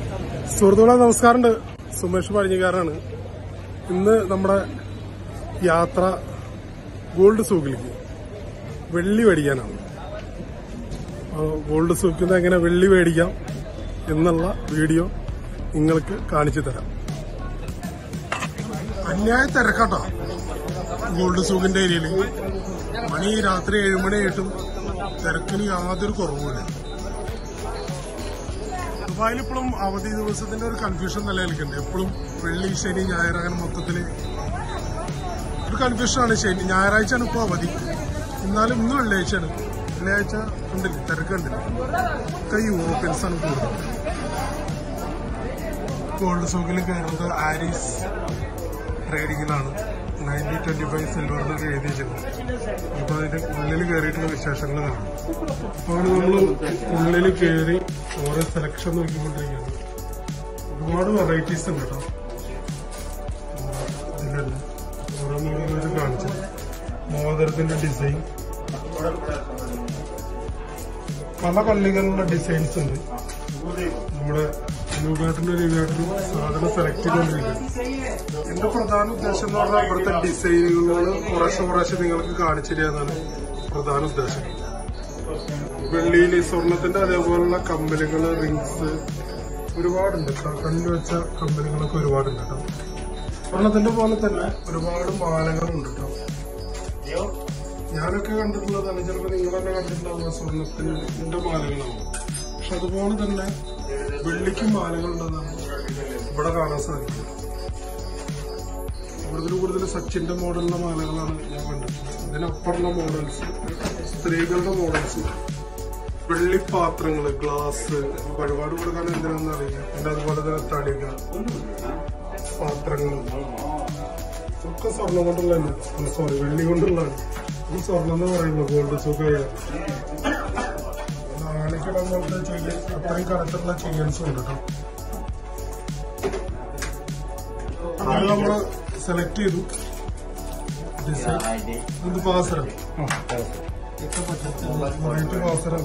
സുഹൃത്തുക്കളെ നമസ്കാരമുണ്ട് സുമേഷ് പഴഞ്ഞിക്കാരാണ് ഇന്ന് നമ്മുടെ യാത്ര ഗോൾഡ് സൂക്കിലേക്ക് വെള്ളി മേടിക്കാനാണ് അപ്പോൾ ഗോൾഡ് സൂക്കിൽ നിന്ന് എങ്ങനെ വെള്ളി മേടിക്കാം എന്നുള്ള വീഡിയോ നിങ്ങൾക്ക് കാണിച്ചു തരാം അന്യായ തിരക്കാട്ടോ ഗോൾഡ് സൂക്കിന്റെ ഏരിയയിൽ മണി രാത്രി ഏഴുമണി ആയിട്ടും തിരക്കിന് യാതൊരു കുറവുമില്ല ദുബായിൽ ഇപ്പോഴും അവധി ദിവസത്തിന്റെ ഒരു കൺഫ്യൂഷൻ നിലനിൽക്കുന്നുണ്ട് എപ്പോഴും വെള്ളി ശനി ഞായർ അങ്ങനെ മൊത്തത്തില് ഒരു കൺഫ്യൂഷനാണ് ശനി ഞായറാഴ്ചയാണ് ഇപ്പോൾ അവധി എന്നാലും ഇന്ന് വെള്ളിയാഴ്ചയാണ് വെള്ളിയാഴ്ച ഉണ്ടില്ല തിരക്ക് കണ്ടില്ല ഒക്കെ യൂറോപ്യൻസ് ആണ് കൂടുതൽ ഗോൾഡ് സൂക്കിൽ കയറുന്നത് ആരീസ് ട്രേഡിങ്ങിലാണ് നയൻറ്റി ട്വന്റി ഫൈവ് സിൽവറിനൊക്കെ എഴുതി വെച്ചിട്ടുണ്ട് അപ്പൊ അതിന്റെ ഉള്ളിൽ കയറിയിട്ടുള്ള വിശേഷങ്ങൾ കാണാം അപ്പോൾ നമ്മൾ ഉള്ളിൽ കയറി ഓരോ സെലക്ഷൻ നോക്കിക്കൊണ്ടിരിക്കുകയാണ് ഒരുപാട് വെറൈറ്റീസ് ഉണ്ട് കേട്ടോ ഇതിന്റെ ഓരോന്നോരോന്നും കാണിച്ചത് മോതിരത്തിന്റെ ഡിസൈൻ പല കള്ളികളുള്ള ഡിസൈൻസ് ഉണ്ട് നമ്മുടെ ലുഗാട്ടിനും ലുഗാട്ടിനും സാധനം സെലക്ട് ചെയ്തുകൊണ്ടിരിക്കുക എന്റെ പ്രധാന ഉദ്ദേശം എന്ന് പറഞ്ഞാൽ ഇവിടുത്തെ ഡിസൈനുകൾ കുറേശ്ശെ കുറേശ്ശെ നിങ്ങൾക്ക് കാണിച്ചു തരികയെന്നാണ് പ്രധാന ഉദ്ദേശം വെള്ളിയിൽ സ്വർണത്തിന്റെ അതേപോലുള്ള കമ്പനികള് റിങ്സ് ഒരുപാടുണ്ട് കേട്ടോ കണ്ടു വെച്ച കമ്പനികളൊക്കെ ഒരുപാടുണ്ട് കേട്ടോ സ്വർണത്തിന്റെ പോലെ തന്നെ ഒരുപാട് മാലകളുണ്ട് കേട്ടോ ഞാനൊക്കെ കണ്ടിട്ടുള്ളതാണ് ചിലപ്പോൾ നിങ്ങൾ തന്നെ കണ്ടിട്ടുണ്ടാവുക സ്വർണത്തിന്റെ മാലകളാവും പക്ഷെ അതുപോലെ തന്നെ വെള്ളിക്കും മാലകളുണ്ടെന്നാണ് ഇവിടെ കാണാൻ സാധിക്കുന്നത് കൂടുതൽ കൂടുതൽ സച്ചിന്റെ മോഡലിലെ മാലകളാണ് ഞാൻ കണ്ടിട്ടുള്ളത് ഇതിനപ്പുറമുള്ള മോഡൽസ് സ്ത്രീകളുടെ മോഡൽസ് വെള്ളിപ്പാത്രങ്ങള് ഗ്ലാസ് ഒരുപാട് കൊടുക്കാൻ എന്തിനാണെന്ന് അറിയില്ല പിന്നെ അതുപോലെ തന്നെ തടിക പാത്രങ്ങൾ ഒക്കെ സ്വർണം കൊണ്ടുള്ളതന്നെ സോറി വെള്ളി കൊണ്ടുള്ളതാണ് ഇത് സ്വർണം എന്ന് പറയുമ്പോൾ ഗോൾഡ് സുഖയ ആണിക്കിടാൻ പോലത്തെ ചെയ്യാൻ അത്രയും കറക്റ്റുള്ള ചെയ്യാൻസും ഉണ്ട് കേട്ടോ അത് നമ്മള് സെലക്ട് ചെയ്തു ഡിസൈൻ ഇത് പാസരം വൈറ്റ് പാസരം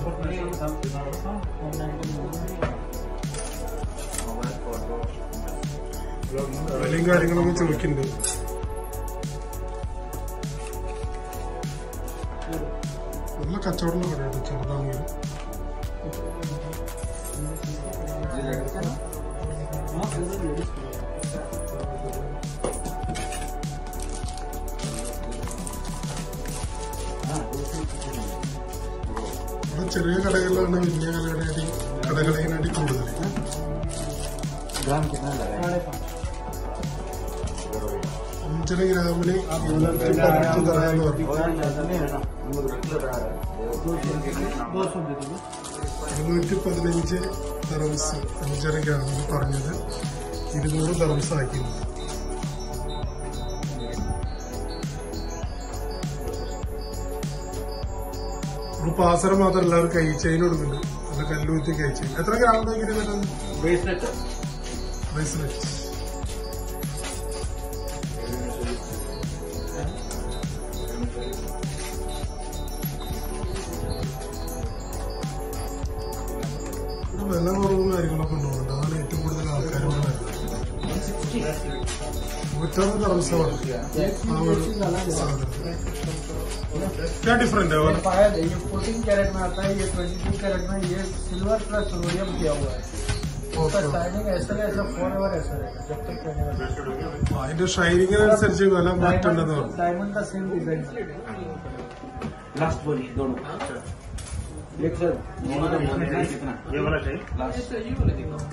വിലയും കാര്യങ്ങളൊക്കെ ചോദിക്കുന്നുണ്ട് നല്ല കച്ചവടമുള്ള കടയാണ് ചെറുതാണെങ്കിലും ഇവിടെ ചെറിയ കടകളിലാണ് വലിയ കടകളായിട്ട് കടകളതിനായിട്ട് കൂടുതൽ ग्राम कितना लगा है അഞ്ചര ഗ്രാമിന് ഇരുന്നൂറ്റി പതിനെട്ട് തരാന്ന് പറഞ്ഞു ഇരുന്നൂറ്റി പതിനഞ്ച് തെറംസ് അഞ്ചര ഗ്രാമിന് പറഞ്ഞത് ഇരുന്നൂറ് തെറംസ് ആക്കിയിരുന്നു ഒരു പാസരം മാത്രം എല്ലാവരും കൈ ചെയിൻ കൊടുക്കുന്നുണ്ട് നല്ല കല്ലുകുത്തി കൈ ചെയിൻ എത്ര ഗ്രാം നോക്കിയിട്ട് ब्रेसलेट ബ്രേസ്ലെറ്റ് ഇവിടെ വില കുറവും കാര്യങ്ങളൊക്കെ ഉണ്ടാവുന്നുണ്ട് അതാണ് ഏറ്റവും കൂടുതൽ ആൾക്കാർ നൂറ്ററുപത് തറംസമാണ് ആ ഒരു സാധനം क्या डिफरेंट है और पायल है ये 14 कैरेट में आता है ये 22 कैरेट में ये सिल्वर प्लस सोडियम किया हुआ है उसका शाइनिंग ऐसा है ऐसा फॉर एवर ऐसा रहेगा जब तक रहने वाला അതിന്റെ ഷൈനിങ്ങിനനുസരിച്ച് വില മാറ്റേണ്ടത് പറഞ്ഞു डायमंड का सेम डिजाइन लास्ट बोलिए दोनों एक सर दोनों का इसमें से कितना ये वाला चाहिए लास्ट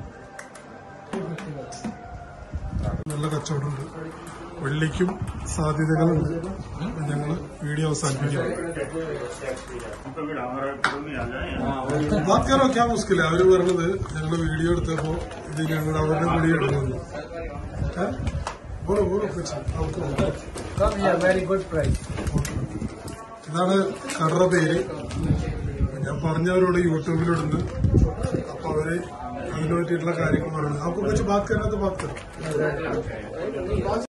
നല്ല കച്ചവടമുണ്ട് വെള്ളിക്കും സാധ്യതകളുണ്ട് ഞങ്ങള് വീഡിയോ അവസാനിപ്പിക്കാം ബാക്കി കറോ ക്യാ മുസ്കില അവര് പറഞ്ഞത് ഞങ്ങള് വീഡിയോ എടുത്തപ്പോ ഇത് ഞങ്ങൾ അവരുടെ വീഡിയോ എടുക്കുന്നു ഏ? ബോളോ ബോളോ കുച്ച്. അവർക്ക് ബോളോ. कम या वेरी गुड प्राइस ഇതാണ് കടയുടെ പേര് ഞാൻ പറഞ്ഞവരോട് യൂട്യൂബിലിടുന്നു അപ്പൊ അവര് അതിനെ പറ്റിയിട്ടുള്ള കാര്യങ്ങൾ പറയുന്നത് അവർക്ക് കുറിച്ച് ബാക്കി അതിനകത്ത് ബാക്കി